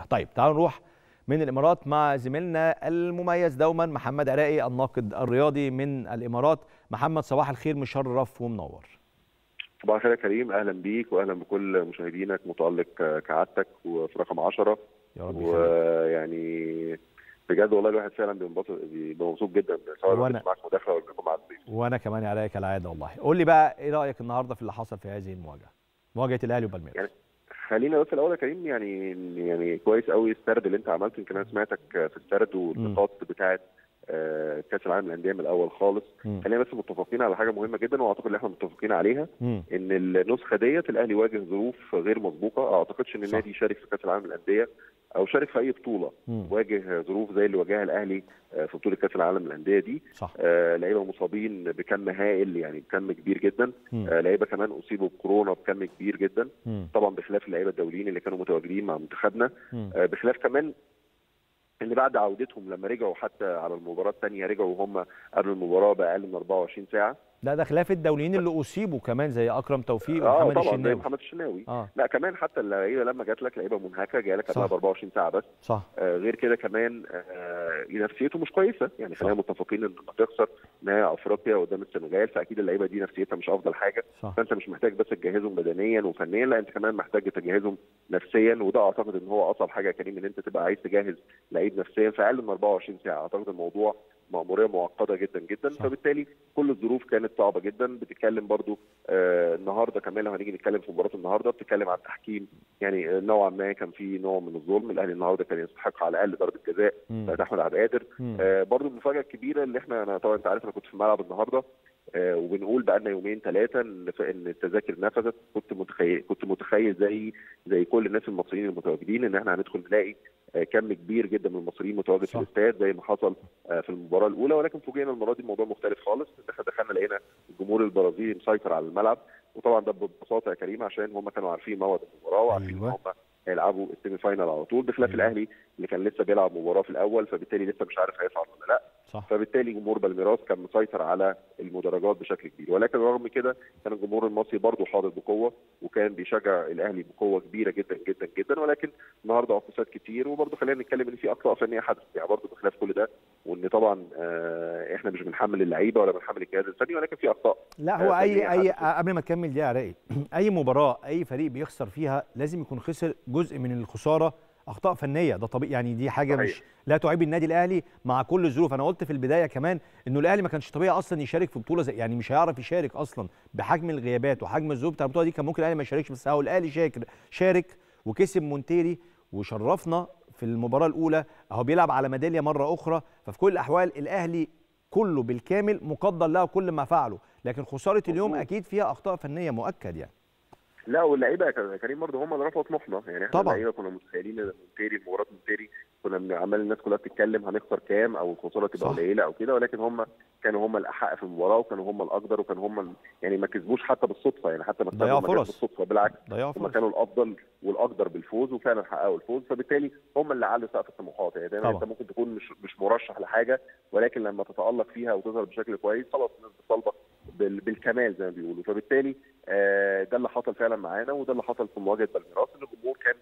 طيب تعالوا نروح من الامارات مع زميلنا المميز دوما محمد عراقي الناقد الرياضي من الامارات محمد صباح الخير مشرف ومنور صباح الخير يا كريم اهلا بيك واهلا بكل مشاهدينك متالق كعادتك وفي رقم 10 يا رب ويعني بجد والله الواحد فعلا بينبسط بيبقى مبسوط جدا سواء وأنا- بيسمعك معاك مداخله ولا بيكون مع الضيف وانا كمان يا عراقي كالعاده والله قول لي بقى ايه رايك النهارده في اللي حصل في هذه المواجهه مواجهه الاهلي وبالميراس يعني خلينا بس الاول يا كريم يعني يعني كويس قوي السرد اللي انت عملته يمكن انا سمعتك في السرد والنقاط بتاعه آه، كاس العالم للانديه من الاول خالص مم. خلينا بس متفقين على حاجه مهمه جدا واعتقد ان احنا متفقين عليها مم. ان النسخه ديت الاهلي واجه ظروف غير مسبوقه اعتقدش ان صح. النادي يشارك في كاس العالم للانديه او شارك في اي بطوله مم. واجه ظروف زي اللي واجهها الاهلي آه، في بطوله كاس العالم للانديه دي صح آه، لعيبه مصابين بكم هائل يعني بكم كبير جدا مم. آه، لعيبه كمان اصيبوا بكورونا بكم كبير جدا مم. طبعا بخلاف اللعيبه الدوليين اللي كانوا متواجدين مع منتخبنا مم. آه، بخلاف كمان اللي بعد عودتهم لما رجعوا حتى على المباراه الثانيه رجعوا وهم قبل المباراه باقل من 24 ساعه لا ده خلاف الدوليين اللي اصيبوا كمان زي اكرم توفيق اه ومحمد طبعا زي الشناوي محمد الشناوي اه لا كمان حتى اللعيبه لما جات لك لعيبه منهكه جايه لك صح. قبلها ب 24 ساعه بس صح آه غير كده كمان آه نفسيته مش كويسه يعني خلينا متفقين ان لما تخسر نهائي افريقيا قدام السنغال فاكيد اللعيبه دي نفسيتها مش افضل حاجه صح فانت مش محتاج بس تجهزهم بدنيا وفنيا لا انت كمان محتاج تجهزهم نفسيا وده اعتقد ان هو اصعب حاجه يا كريم ان انت تبقى عايز تجهز لعيب نفسيا في اقل من 24 ساعه اعتقد الموضوع مأمورية معقدة جدا جدا صح. فبالتالي كل الظروف كانت صعبة جدا بتتكلم برضو آه النهارده كمان لو هنيجي نتكلم في مباراة النهارده بتتكلم عن التحكيم يعني آه، نوعا ما كان في نوع من الظلم الاهلي النهارده كان يستحق على الاقل ضربة جزاء مم. بتاعت احمد عبد القادر مم. آه برضو المفاجاه الكبيره اللي احنا انا طبعا انت عارف انا كنت في الملعب النهارده آه وبنقول بقى لنا يومين ثلاثه ان ف- ان التذاكر نفذت كنت متخيل كنت متخيل زي زي كل الناس المصريين المتواجدين ان احنا هندخل نلاقي آه كم كبير جدا من المصريين متواجد في صح. الاستاد زي ما حصل آه في المباراه الاولى ولكن فوجئنا المره دي الموضوع مختلف خالص دخل- دخلنا لقينا الجمهور البرازيلي مسيطر على الملعب وطبعا ده ببساطه يا كريم عشان هم كانوا عارفين موعد المباراه وعارفين أيوة. ان هم هيلعبوا السيمي فاينال على طول بخلاف أيوة. الاهلي اللي كان لسه بيلعب مباراه في الاول فبالتالي لسه مش عارف هيصعد ولا لا صح فبالتالي جمهور بالميراس كان مسيطر على المدرجات بشكل كبير ولكن رغم كده كان الجمهور المصري برضه حاضر بقوه وكان بيشجع الاهلي بقوه كبيره جدا جدا جدا ولكن النهارده عقوبات كتير وبرضه خلينا نتكلم ان في اخطاء فنيه حدثت يعني برضه بخلاف كل ده وان طبعا آه، احنا مش بنحمل اللعيبه ولا بنحمل الجهاز الفني ولكن في اخطاء لا هو آه، اي فنية اي حدثت. قبل ما تكمل دي يا عراقي اي مباراه اي فريق بيخسر فيها لازم يكون خسر جزء من الخساره اخطاء فنيه ده طبيعي يعني دي حاجه صحيح. مش لا تعيب النادي الاهلي مع كل الظروف انا قلت في البدايه كمان انه الاهلي ما كانش طبيعي اصلا يشارك في بطوله زي يعني مش هيعرف يشارك اصلا بحجم الغيابات وحجم الظروف بتاع البطوله دي كان ممكن الاهلي ما يشاركش بس هو الاهلي شاكر شارك وكسب مونتيري وشرفنا في المباراه الاولى اهو بيلعب على ميداليه مره اخرى ففي كل الاحوال الاهلي كله بالكامل مقدر له كل ما فعله لكن خساره اليوم مظبوط. اكيد فيها اخطاء فنيه مؤكد يعني لا واللعيبه يا كريم برضه هم اللي رفعوا طموحنا يعني احنا طبعاً. اللعيبه كنا متخيلين ان مونتيري مباراه مونتيري كنا بن- عمال الناس كلها بتتكلم هنخسر كام او الخساره تبقى صح. قليله او كده ولكن هم كانوا هم الاحق في المباراه وكانوا هم الاقدر وكانوا هم ال- يعني ما كسبوش حتى بالصدفه يعني حتى ما ضيعوا كسبوا ما كانش فرص. بالصدفه بالعكس ضيعوا هم فرص كانوا الافضل والاقدر بالفوز وفعلا حققوا الفوز فبالتالي هم اللي علوا سقف الطموحات يعني دايما طبعاً. انت ممكن تكون مش مش مرشح لحاجه ولكن لما تتالق فيها وتظهر بشكل كويس خلاص الناس بتطالبك بال- بالكمال زي ما بيقولوا فبالتالي آه، ده اللي حصل فعلا معانا وده اللي حصل في مواجهه بالميراس ان الجمهور كان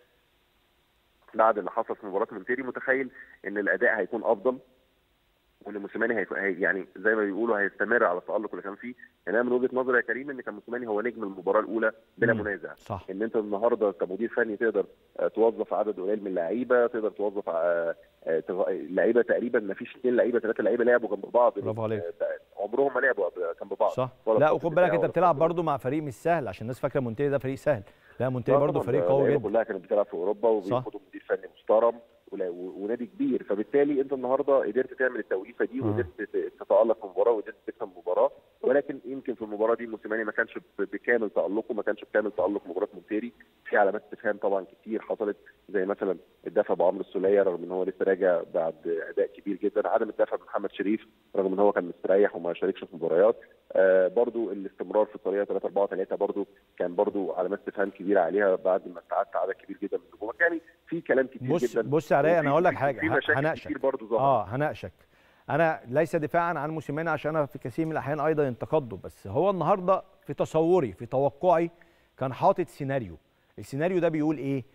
بعد اللي حصل في مباراه مونتيري متخيل ان الاداء هيكون افضل وان موسيماني هيكون هي يعني زي ما بيقولوا هيستمر على التالق اللي كان فيه يعني انا من وجهه نظري يا كريم ان كان موسيماني هو نجم المباراه الاولى بلا مم. منازع صح ان انت النهارده كمدير فني تقدر آه، توظف عدد قليل من اللعيبه تقدر توظف آه، آه، تغ- لعيبه تقريبا ما فيش اثنين لعيبه ثلاثه لعيبه لعبوا جنب بعض برافو عليك. آه، عمرهم ما لعبوا جنب بعض صح ولا لا في وخد خط بالك الدفاع انت ولا في بتلعب خط برضو مع فريق مش سهل عشان الناس فاكره مونتيري ده فريق سهل لا مونتيري آه برضو طبعاً، فريق ده قوي اللعيبة جدا كلها كانت بتلعب في اوروبا وبياخدوا مدير فني محترم ولا- و- ونادي كبير فبالتالي انت النهارده قدرت تعمل التوليفه دي مم. وقدرت ت- تتالق في المباراه وقدرت تكسب المباراه ولكن يمكن في المباراه دي موسيماني ما كانش ب- بكامل تالقه ما كانش بكامل تالق مباراه مونتيري في علامات استفهام طبعا كتير حصلت زي مثلا الدفع بعمرو السوليه رغم ان هو لسه راجع بعد اداء كبير جدا عدم الدفع بمحمد شريف رغم ان هو كان مستريح وما شاركش في مباريات آه برضو الاستمرار في الطريقه 3 4 3 برضو كان برضو علامات استفهام كبيره عليها بعد ما استعدت عدد كبير جدا من النجوم يعني في كلام كتير بص جدا بص يا رايق انا وفي- هقول لك في- حاجه في ه- مشاكل هناقشك كتير برضو ظهرت اه هناقشك انا ليس دفاعا عن موسيماني عشان انا في كثير من الاحيان ايضا انتقده بس هو النهارده في تصوري في توقعي كان حاطط سيناريو السيناريو ده بيقول ايه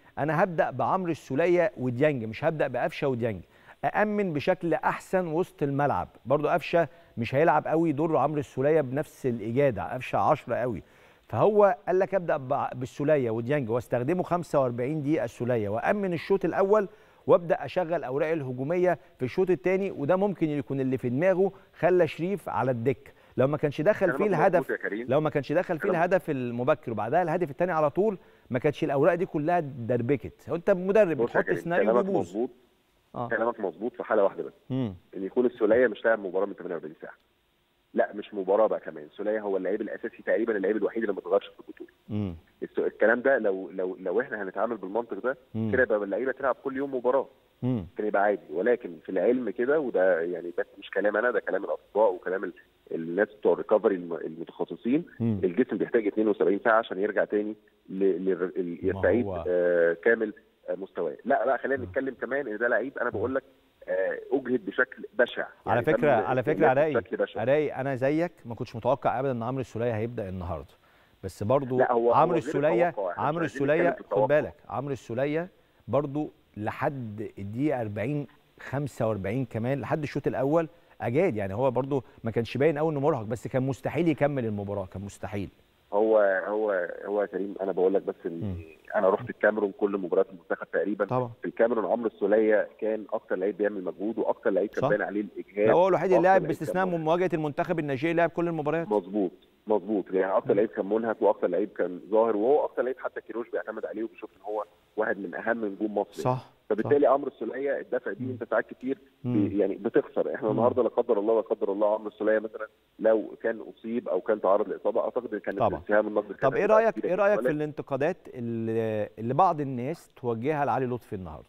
انا هبدا بعمرو السوليه وديانج مش هبدا بقفشه وديانج أأمن بشكل أحسن وسط الملعب برضو قفشة مش هيلعب قوي دور عمرو السولية بنفس الإجادة قفشة 10 قوي فهو قال لك ابدا بالسوليه وديانج واستخدمه 45 دقيقه السوليه وامن الشوط الاول وابدا اشغل اوراقي الهجوميه في الشوط الثاني وده ممكن يكون اللي في دماغه خلى شريف على الدكه لو ما كانش دخل فيه الهدف لو ما كانش دخل فيه الهدف المبكر وبعدها الهدف الثاني على طول ما كانتش الاوراق دي كلها دربكت انت مدرب بتحط سيناريو بيبوظ اه كلامك مظبوط في حاله واحده بس مم. ان يكون السوليه مش لاعب مباراه من 48 ساعه لا مش مباراه بقى كمان سوليه هو اللعيب الاساسي تقريبا اللعيب الوحيد اللي ما اتغيرش في البطوله الكلام ده لو لو لو احنا هنتعامل بالمنطق ده كده يبقى اللعيبه تلعب كل يوم مباراه كان يبقى عادي ولكن في العلم كده وده يعني بس مش كلام انا ده كلام الاطباء وكلام ال... الناس بتوع الريكفري المتخصصين مم. الجسم بيحتاج 72 ساعه عشان يرجع تاني ل... ل... يستعيد آه كامل آه مستواه لا لا خلينا نتكلم كمان ان ده لعيب انا بقول لك اجهد بشكل بشع على يعني فكره على فكره عراقي عراقي انا زيك ما كنتش متوقع ابدا ان عمرو السوليه هيبدا النهارده بس برضو عمرو السوليه عمرو السوليه خد بالك عمرو السوليه برضو لحد الدقيقه 40 45 كمان لحد الشوط الاول اجاد يعني هو برضو ما كانش باين قوي انه مرهق بس كان مستحيل يكمل المباراه كان مستحيل هو هو هو يا كريم انا بقول لك بس ان انا رحت الكاميرون كل مباريات المنتخب تقريبا طبعا في الكاميرون عمرو السوليه كان اكتر لعيب بيعمل مجهود واكتر لعيب كان باين عليه الاجهاد هو الوحيد اللي لعب باستثناء مواجهه المنتخب النيجيري لعب كل المباريات مظبوط مظبوط يعني اكتر لعيب كان منهك واكتر لعيب كان ظاهر وهو اكتر لعيب حتى كيروش بيعتمد عليه وبيشوف ان هو واحد من اهم نجوم مصر صح فبالتالي عمرو السوليه الدفع دي انت ساعات كتير يعني بتخسر احنا النهارده لا قدر الله لا قدر الله عمرو السوليه مثلا لو كان اصيب او كان تعرض لاصابه اعتقد كان اتهام النقد طب ايه رايك ايه رايك في الانتقادات اللي, اللي بعض الناس توجهها لعلي لطفي النهارده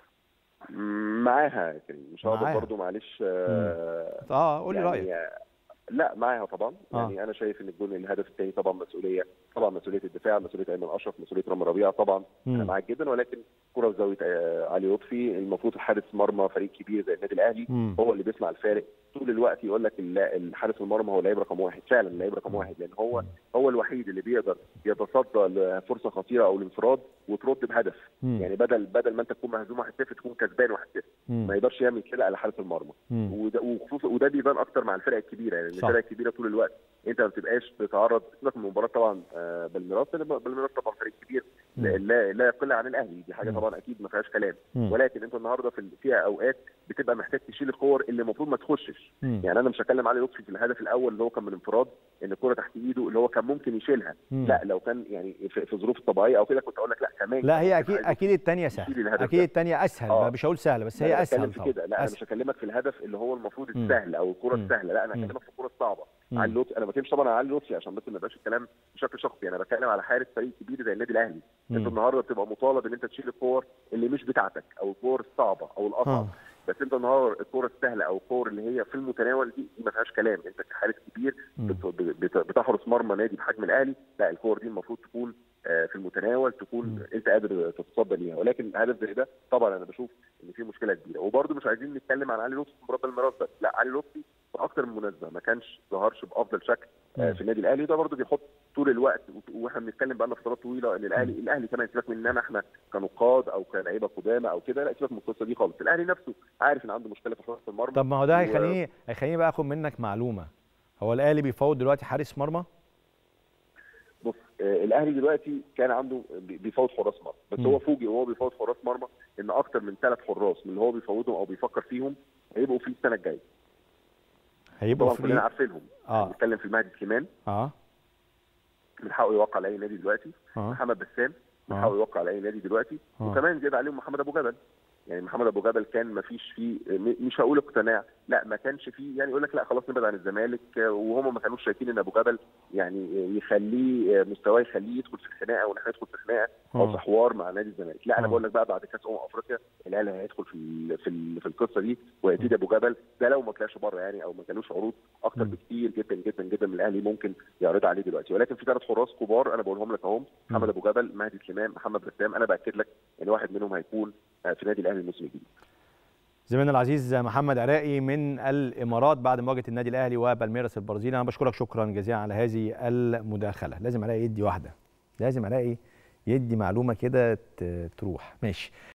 معاها يا كريم مش هقدر برضه معلش اه, آه قول لي يعني رايك لا معاها طبعا آه. يعني انا شايف ان الجون الهدف الثاني طبعا مسؤوليه طبعا مسؤوليه الدفاع مسؤوليه ايمن اشرف مسؤوليه رامي ربيعه طبعا مم. انا معاك جدا ولكن كره في زاويه علي لطفي المفروض حارس مرمى فريق كبير زي النادي الاهلي مم. هو اللي بيصنع الفارق طول الوقت يقول لك الحارس المرمى هو لعيب رقم واحد فعلا لعيب رقم واحد لان هو هو الوحيد اللي بيقدر يتصدى لفرصه خطيره او الانفراد وترد بهدف مم. يعني بدل بدل ما انت تكون مهزوم 1-0 تكون كسبان 1-0 ما يقدرش يعمل كده على حارس المرمى وده وخصوصا وده بيبان اكتر مع الفرق الكبيره يعني الفرق الكبيره طول الوقت انت ما بتبقاش بتتعرض سيبك من المباراه طبعا بالميراث بالميراث طبعا فريق كبير لا, لا يقل عن الاهلي دي حاجه طبعا اكيد ما فيهاش كلام ولكن انت النهارده في فيها اوقات بتبقى محتاج تشيل الكور اللي المفروض ما تخشش يعني انا مش هتكلم علي لطفي في الهدف الاول اللي هو كان من انفراد ان الكره تحت ايده اللي هو كان ممكن يشيلها مم. لا لو كان يعني في الظروف الطبيعيه او كده كنت اقول لك لا كمان لا هي اكيد اكيد الثانيه سهله اكيد الثانيه اسهل آه. مش هقول سهله بس هي اسهل طبعا كده لا أسهل. انا مش هكلمك في الهدف اللي هو المفروض السهل او الكره السهله لا انا هكلمك في الكره الصعبه علي لطفي انا ما بتكلمش طبعا على علي لطفي عشان بس ما يبقاش الكلام بشكل شخصي انا بتكلم على حارس فريق كبير زي النادي الاهلي انت النهارده بتبقى مطالب ان انت تشيل الكور اللي مش بتاعتك او الكور الصعبه او الاصعب بس انت النهارده الكوره السهله او الكور اللي هي في المتناول دي دي ما فيهاش كلام انت كحارس كبير بتحرس مرمى نادي بحجم الاهلي لا الكور دي المفروض تكون في المتناول تكون م. انت قادر تتصدى ليها ولكن هدف زي ده طبعا انا بشوف ان في مشكله كبيره وبرده مش عايزين نتكلم عن علي لطفي في مباراه الميراث بس لا علي لطفي في اكثر من مناسبه ما كانش ظهرش بافضل شكل م. في النادي الاهلي وده برده بيحط طول الوقت واحنا بنتكلم بقى لنا فترات طويله ان الاهلي م. الاهلي كمان سيبك مننا احنا كنقاد او كلاعيبه قدامى او كده لا سيبك من القصه دي خالص الاهلي نفسه عارف ان عنده مشكله في حراسه المرمى طب ما هو ده هيخليني و... هيخليني بقى اخد منك معلومه هو الاهلي بيفاوض دلوقتي حارس مرمى بص آه الاهلي دلوقتي كان عنده بيفاوض حراس مرمى بس م. هو فوجئ وهو بيفاوض حراس مرمى ان اكتر من ثلاث حراس من اللي هو بيفاوضهم او بيفكر فيهم هيبقوا في السنه الجايه هيبقوا طبعا كلنا عارفينهم اه بنتكلم في المهدي سليمان اه من حقه يوقع على اي نادي دلوقتي آه. محمد بسام من حقه يوقع على اي نادي دلوقتي آه. وكمان زياده عليهم محمد ابو جبل يعني محمد ابو جبل كان ما فيش فيه مش هقول اقتناع لا ما كانش فيه يعني يقول لك لا خلاص نبعد عن الزمالك وهم ما كانوش شايفين ان ابو جبل يعني يخليه مستواه يخليه يدخل في خناقه ونحن يدخل في خناقه او في حوار مع نادي الزمالك لا انا بقول لك بقى بعد كاس امم افريقيا الاهلي هيدخل في في في القصه دي ويبتدي ابو جبل ده لو ما طلعش بره يعني او ما جالوش عروض اكتر بكتير جدا جدا جدا من الاهلي ممكن يعرض عليه دلوقتي ولكن في ثلاث حراس كبار انا بقولهم لك اهم محمد ابو جبل مهدي سليمان محمد بسام انا باكد لك ان واحد منهم هيكون في نادي الاهلي الموسم الجديد زميلنا العزيز محمد عراقي من الامارات بعد مواجهه النادي الاهلي وبالميراس البرازيلي انا بشكرك شكرا جزيلا على هذه المداخله لازم عراقي يدي واحده لازم عراقي يدي معلومه كده ت- تروح ماشي